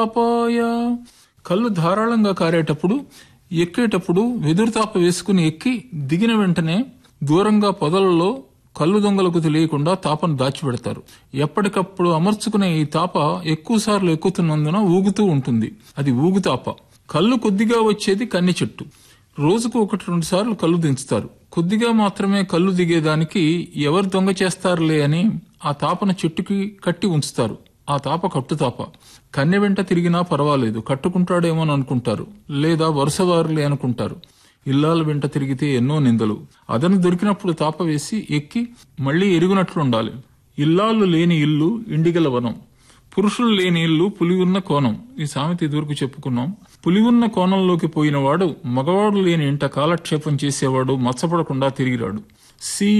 అపాయ కళ్ళు ధారాళంగా కారేటప్పుడు ఎక్కేటప్పుడు వెదురు తాప వేసుకుని ఎక్కి దిగిన వెంటనే దూరంగా పొదలలో కళ్ళు దొంగలకు తెలియకుండా తాపను దాచిపెడతారు ఎప్పటికప్పుడు అమర్చుకునే ఈ తాప ఎక్కువసార్లు ఎక్కుతున్నందున ఊగుతూ ఉంటుంది అది ఊగుతాప కళ్ళు కొద్దిగా వచ్చేది కన్ని చెట్టు రోజుకు ఒకటి రెండు సార్లు కళ్ళు దించుతారు కొద్దిగా మాత్రమే కళ్ళు దిగేదానికి ఎవరు దొంగ చేస్తారులే అని ఆ తాపన చెట్టుకి కట్టి ఉంచుతారు ఆ తాప కట్టుతాప కన్నె వెంట తిరిగినా పర్వాలేదు కట్టుకుంటాడేమోని అనుకుంటారు లేదా వరుసదారులే అనుకుంటారు ఇల్లాల వెంట తిరిగితే ఎన్నో నిందలు అదను దొరికినప్పుడు తాప వేసి ఎక్కి మళ్లీ ఎరుగునట్లుండాలి ఇల్లాలు లేని ఇల్లు ఇండిగల వనం పురుషులు లేని ఇల్లు పులి ఉన్న కోణం ఈ సామెత ఇదివరకు చెప్పుకున్నాం పులి ఉన్న కోణంలోకి పోయినవాడు మగవాడు లేని ఇంట కాలక్షేపం చేసేవాడు మచ్చపడకుండా తిరిగిరాడు సి